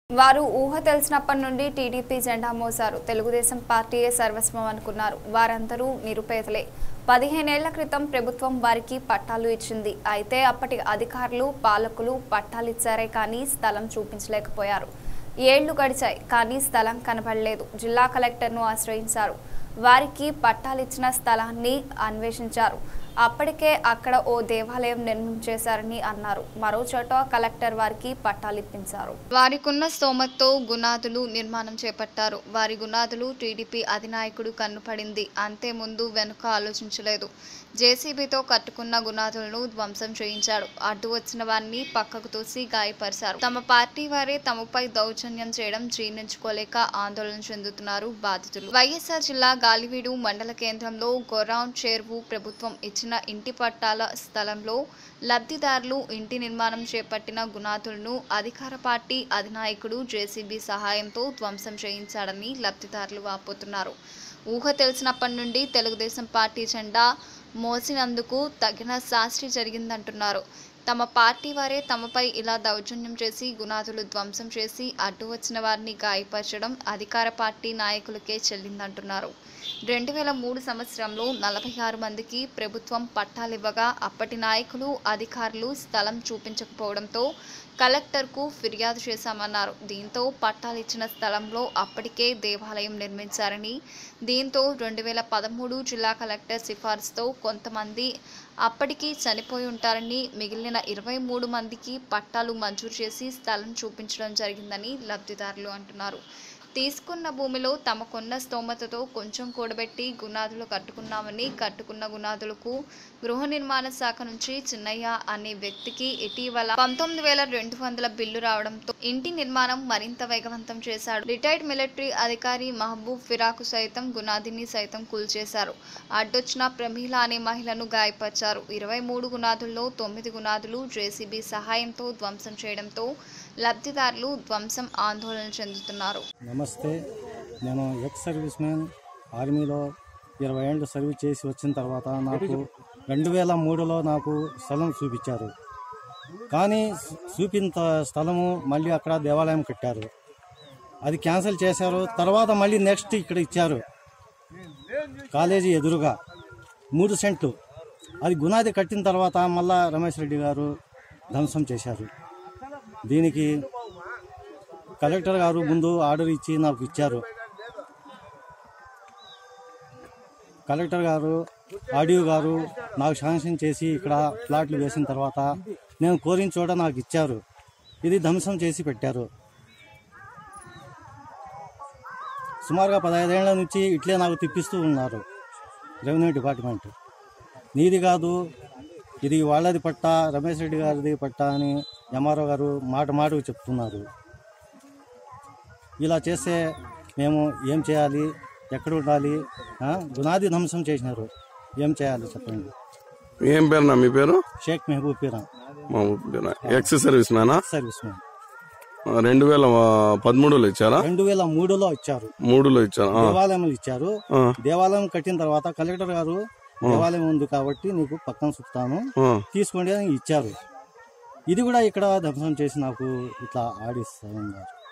వారు ఊహ తెలిసినప్పటి నుండి టీడీపీ జెండా మోసారు తెలుగుదేశం పార్టీయే సర్వస్వం అనుకున్నారు వారందరూ నిరుపేదలే పదిహేనేళ్ల క్రితం ప్రభుత్వం వారికి పట్టాలు ఇచ్చింది అయితే అప్పటి అధికారులు పాలకులు పట్టాలు ఇచ్చారే కానీ స్థలం చూపించలేకపోయారు ఏళ్లు గడిచాయి కానీ స్థలం కనబడలేదు జిల్లా కలెక్టర్ను ఆశ్రయించారు వారికి పట్టాలిచ్చిన స్థలాన్ని అన్వేషించారు అప్పటికే అక్కడ ఓ దేవాలయం నిర్మించేశారని అన్నారు మరో చోట కలెక్టర్ వారికి పట్టాలిప్పించారు వారికున్న స్తోమతో గునాదులు నిర్మాణం చేపట్టారు వారి గునాదులు టీడీపీ అధినాయకుడు కన్నుపడింది అంతే ముందు వెనుక ఆలోచించలేదు జేసీబీతో కట్టుకున్న గునాదులను ధ్వంసం చేయించాడు అడ్డు వచ్చిన వారిని పక్కకు తోసి గాయపరిచారు తమ పార్టీ వారే తమపై దౌర్జన్యం చేయడం జీర్ణించుకోలేక ఆందోళన చెందుతున్నారు బాధితులు వైఎస్ఆర్ జిల్లా గాలివీడు మండల కేంద్రంలో గొరాన్ చెరువు ప్రభుత్వం ఇచ్చిన ఇంటి పట్టాల స్థలంలో లబ్ధిదారులు ఇంటి నిర్మాణం చేపట్టిన గునాదులను అధికార పార్టీ అధినాయకుడు జేసీబీ సహాయంతో ధ్వంసం చేయించాడని లబ్ధిదారులు వాపోతున్నారు ఊహ తెలిసినప్పటి నుండి తెలుగుదేశం పార్టీ జెండా మోసినందుకు తగిన శాస్త్రి జరిగిందంటున్నారు తమ పార్టీ వారే తమపై ఇలా దౌర్జన్యం చేసి గునాదులు ధ్వంసం చేసి అడ్డు వచ్చిన వారిని గాయపరచడం అధికార పార్టీ నాయకులకే చెల్లిందంటున్నారు రెండు వేల మూడు సంవత్సరంలో నలభై ఆరు మందికి ప్రభుత్వం పట్టాలివ్వగా అప్పటి నాయకులు అధికారులు స్థలం చూపించకపోవడంతో కలెక్టర్కు ఫిర్యాదు చేశామన్నారు దీంతో పట్టాలిచ్చిన స్థలంలో అప్పటికే దేవాలయం నిర్మించారని దీంతో రెండు వేల పదమూడు జిల్లా కలెక్టర్ సిఫార్సుతో కొంతమంది అప్పటికి చనిపోయి ఉంటారని మిగిలిన ఇరవై మూడు మందికి పట్టాలు మంజూరు చేసి స్థలం చూపించడం జరిగిందని లబ్ధిదారులు అంటున్నారు తీసుకున్న భూమిలో తమకున్న స్తోమతతో కొంచెం కూడబెట్టి గునాదులు కట్టుకున్నామని కట్టుకున్న గునాదులకు గృహ నిర్మాణ శాఖ నుంచి చిన్నయ్య అనే వ్యక్తికి ఇటీవల పంతొమ్మిది వేల రెండు వందల బిల్లు రావడంతో ఇంటి నిర్మాణం మరింత వేగవంతం చేశాడు రిటైర్డ్ మిలిటరీ అధికారి మహబూబ్ ఫిరాకు సైతం గునాదిని సైతం కూల్చేశారు అడ్డొచ్చిన ప్రమీల అనే మహిళను గాయపరిచారు ఇరవై మూడు గునాదుల్లో తొమ్మిది గునాదులు జేసీబీ సహాయంతో ధ్వంసం చేయడంతో లబ్ధిదారులు ధ్వంసం ఆందోళన చెందుతున్నారు నమస్తే నేను ఎక్స్ సర్వీస్ మ్యాన్ ఆర్మీలో ఇరవై ఏళ్ళు సర్వీస్ చేసి వచ్చిన తర్వాత నాకు రెండు వేల మూడులో నాకు స్థలం చూపించారు కానీ చూపిన స్థలము మళ్ళీ అక్కడ దేవాలయం కట్టారు అది క్యాన్సిల్ చేశారు తర్వాత మళ్ళీ నెక్స్ట్ ఇక్కడ ఇచ్చారు కాలేజీ ఎదురుగా మూడు సెంట్లు అది గునాది కట్టిన తర్వాత మళ్ళా రమేష్ రెడ్డి గారు ధ్వంసం చేశారు దీనికి కలెక్టర్ గారు ముందు ఆర్డర్ ఇచ్చి నాకు ఇచ్చారు కలెక్టర్ గారు ఆడియో గారు నాకు శాంక్షన్ చేసి ఇక్కడ ప్లాట్లు వేసిన తర్వాత నేను కోరిన చోట నాకు ఇచ్చారు ఇది ధ్వంసం చేసి పెట్టారు సుమారుగా పదహైదేళ్ల నుంచి ఇట్లే నాకు తిప్పిస్తూ ఉన్నారు రెవెన్యూ డిపార్ట్మెంట్ నీది కాదు ఇది వాళ్ళది పట్ట రమేష్ రెడ్డి గారిది పట్ట అని ఎంఆర్ఓ గారు మాట మాటకు చెప్తున్నారు ఇలా చేస్తే మేము ఏం చేయాలి ఎక్కడ ఉండాలి ఆ? గునాది ధ్వంసం చేసినారు ఏం చేయాలి చెప్పండి ఏం పేరునా మీ పేరు షేక్ మెహబూబ్ పీరా మా పేరు ఎక్స్ సర్వీస్ మ్యానా సర్వీస్ మ్యాన్ రెండు వేల పదమూడులో ఇచ్చారా రెండు వేల మూడులో ఇచ్చారు మూడులో ఇచ్చారా ఆ, దేవాలయం ఇచ్చారు ఆ, దేవాలయం కట్టిన తర్వాత కలెక్టర్ గారు దేవాలయం ఉంది కాబట్టి నీకు పక్కన చుట్టాను ఆ. తీసుకోండి అని ఇచ్చారు ఇది కూడా ఇక్కడ ధ్వంసం చేసి నాకు ఇట్లా ఆడిస్తాను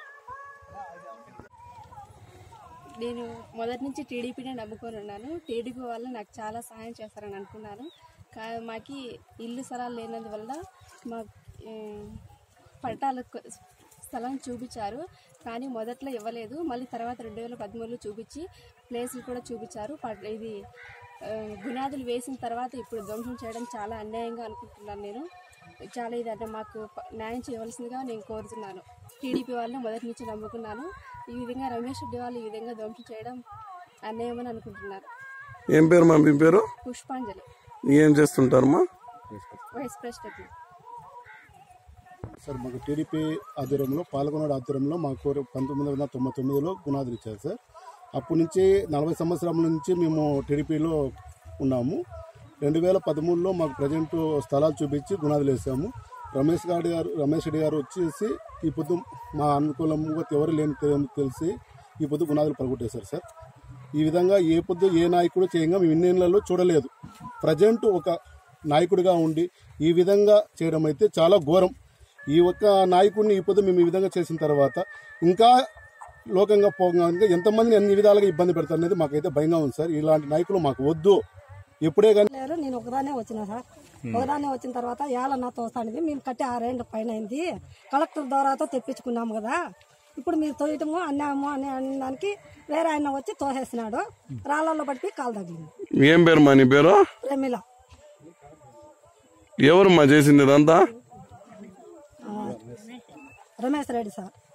నేను మొదటి నుంచి టీడీపీనే నమ్ముకొని ఉన్నాను టీడీపీ వల్ల నాకు చాలా సహాయం చేస్తారని అనుకున్నాను కా మాకి ఇల్లు స్థలాలు లేనందువల్ల మా ఏ, పట్టాల కొ- స్థలం చూపించారు కానీ మొదట్లో ఇవ్వలేదు మళ్ళీ తర్వాత రెండు వేల పదమూడులో చూపించి ప్లేసులు కూడా చూపించారు పట్- ఇది ఆ, గునాదులు వేసిన తర్వాత ఇప్పుడు ధ్వంసం చేయడం చాలా అన్యాయంగా అనుకుంటున్నాను నేను చాలా ఇది అంటే మాకు ప- న్యాయం చేయవలసిందిగా నేను కోరుతున్నాను టీడీపీ వాళ్ళని మొదటి నుంచి నమ్ముకున్నాను ఈ విధంగా రమేష్ రెడ్డి వాళ్ళు ఈ విధంగా ధ్వంసం చేయడం అన్యాయమని అనుకుంటున్నారు ఏం పేరు మా మీ పేరు పుష్పాంజలి ఏం చేస్తుంటారమ్మా వైస్ ప్రెసిడెంట్ సార్ మాకు టీడీపీ ఆధ్వర్యంలో పాల్గొనాడు ఆధ్వర్యంలో మాకు పంతొమ్మిది వందల తొంభై తొమ్మిదిలో గునాదులు ఇచ్చారు సార్ అప్పటి నుంచి నలభై సంవత్సరాల నుంచి మేము టీడీపీలో ఉన్నాము రెండు వేల పదమూడులో మాకు ప్రజెంట్ స్థలాలు చూపించి గునాదులు వేసాము రమేష్ గారి గారు రమేష్ రెడ్డి గారు వచ్చేసి ఈ పొద్దు మా అనుకూలంగా ఎవరు లేని తె- తెలిసి ఈ పొద్దు గునాదులు పలగొట్టేశారు సార్ ఈ విధంగా ఏ పొద్దు ఏ నాయకుడు చేయంగా మేము ఇన్నేళ్లలో చూడలేదు ప్రజెంట్ ఒక నాయకుడిగా ఉండి ఈ విధంగా చేయడం అయితే చాలా ఘోరం ఈ ఒక్క నాయకుడిని ఈ పొద్దు మేము ఈ విధంగా చేసిన తర్వాత ఇంకా లోకంగా పోగా ఎంతమందిని ఎన్ని విధాలుగా ఇబ్బంది పెడతారు అనేది మాకైతే భయంగా ఉంది సార్ ఇలాంటి నాయకులు మాకు వద్దు ఎప్పుడే కానీ లేరు నేను ఒకదానే వచ్చిన సార్ ఒకదానే వచ్చిన తర్వాత ఏళ్ళన్నా తోస్తానిది మేము కట్టి ఆరేండ్ల పైన అయింది కలెక్టర్ ద్వారాతో తెప్పించుకున్నాము కదా ఇప్పుడు మీరు తోయటము అన్నాము అని అనడానికి వేరే ఆయన వచ్చి తోసేసినాడు రాళ్ళల్లో పడిపోయి కాలు తగిలింది ఏం పేరు మా నీ పేరు రెమిల ఎవరు మా చేసింది ఇదంతా రమేష్ రెడ్డి సార్